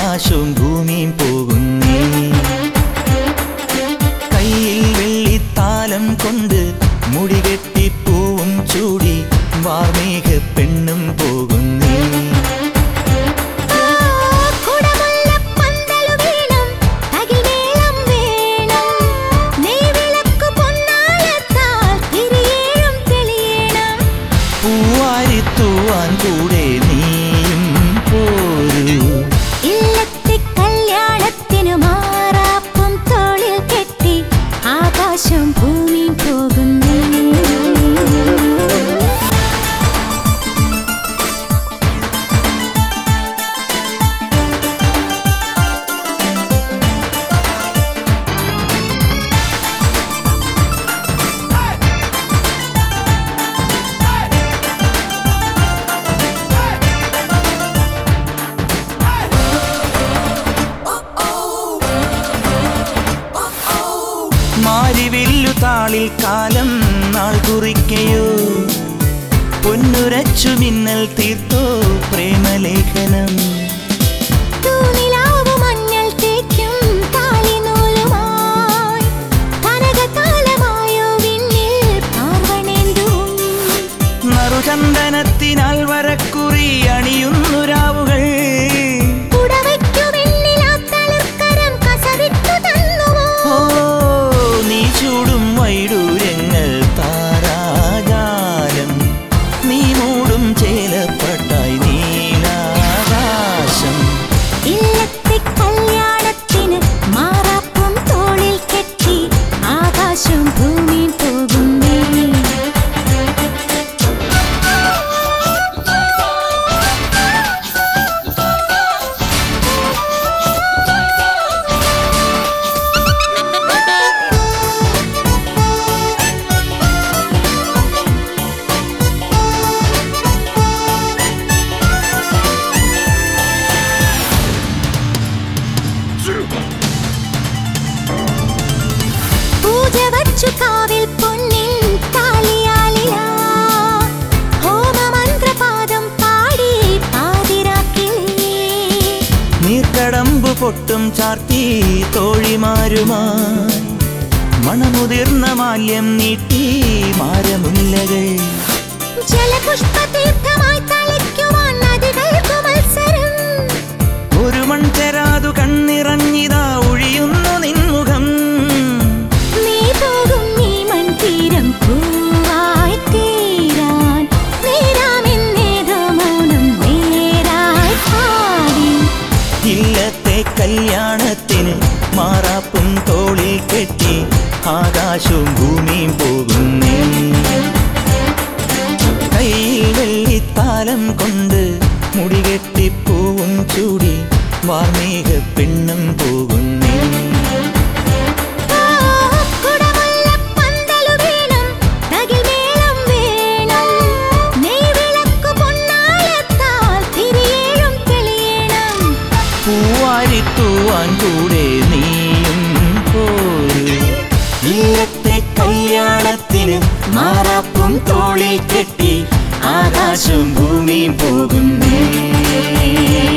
ആകാശവും ഭൂമിയും പോകുന്നേ കയ്യിൽ വെള്ളിത്താലം കൊണ്ട് മുടികെട്ടി പൂവും ചൂടി വാർമേഘ പെണ്ണും പോകുന്നേ കുടമുള്ള പന്തലു വേണം അകിലേളം വേണം നെയ്വിളക്കു പൊന്നാളത്താൽ തിരിയേഴും തെളിയണം പൂവാരി തൂവാൻ കൂടെ നീയും പോരൂ ഇല്ലത്തെ കല്യാണത്തിനു മാറാപ്പും തോളിൽ കെട്ടി ആകാശം ഭൂമി പോകുന്നു മാരിവില്ലു താളിൽ കാലം നാൾ കുറിക്കയോ പൊന്നുരച്ചു മിന്നൽ തീർത്തോ പ്രേമലേഖനം തൂനിലാവു മഞ്ഞൾ തേക്കും താലിനൂലുമായി കനകകാലമായോ വിണ്ണിൽ പാർവണേന്തും നറുചന്ദനത്തിനാൽ വരക്കുറി അണിയുന്നു രാവുകൾ പുടവയ്ക്കു വെണ്ണിലാ തളിർക്കരം കസവിട്ടു തന്നുവോ ഓ നീ ചൂടും വൈഡൂര്യങ്ങൾ താരാജാലം നീ മൂടും ചേലപ്പട്ടായി നീലാകാശം ഇല്ലത്തെ കല്യാണത്തിന് മാറാപ്പും തോളിൽ കെട്ടി ആകാശം ഭൂമി പോകുന്നേ പൂജ വച്ചു കാവിൽ പൊന്നിൻ താലിയാലിയാ ഹോമമന്ത്രപാദം പാടി പാതിരാക്കിളി നീർക്കടമ്പു പൊട്ടും ചാർത്തി തോഴിമാരുമായി മണമുതിർന്ന മാല്യം നീട്ടി മാരമുല്ലകൾ ജലപുഷ്പതീർത്ഥമായി തളിക്കുവാൻ നദികൾക്കു മത്സരം ഒരു മൺചെരാതു കണ്ണിറങ്ങിതാ ഒഴിയുന്നു നിൻമുഖം നീ പോകും നീ മൺതീരം പൂവായി തീരാൻ നേരാമെന്നേതോ മൗനം നേരായി പാടി ഇല്ലത്തെ കല്യാണത്തിന് മാറാപ്പും തോളിൽ കെട്ടി ആകാശവും ഭൂമിയും പോകുന്നേ കയ്യിൽ വെള്ളിത്താലം കൊണ്ട് മുടികെട്ടി പൂവും ചൂടി വാർമേഘ പെണ്ണും പോകുന്നേ കുടമുള്ള പന്തലു വേണം തകിൽമേളം വേണം നെയ്വിളക്കു പൊന്നാളത്താൽ തിരിയേഴും തെളിയണം പൂവാരി തൂവാൻ കൂടെ നീയും പോരൂ ഇല്ലത്തെ കല്യാണത്തിന് മാറാപ്പും തോളിൽ കെട്ടി ആകാശവും ഭൂമിയും പോകുന്നേ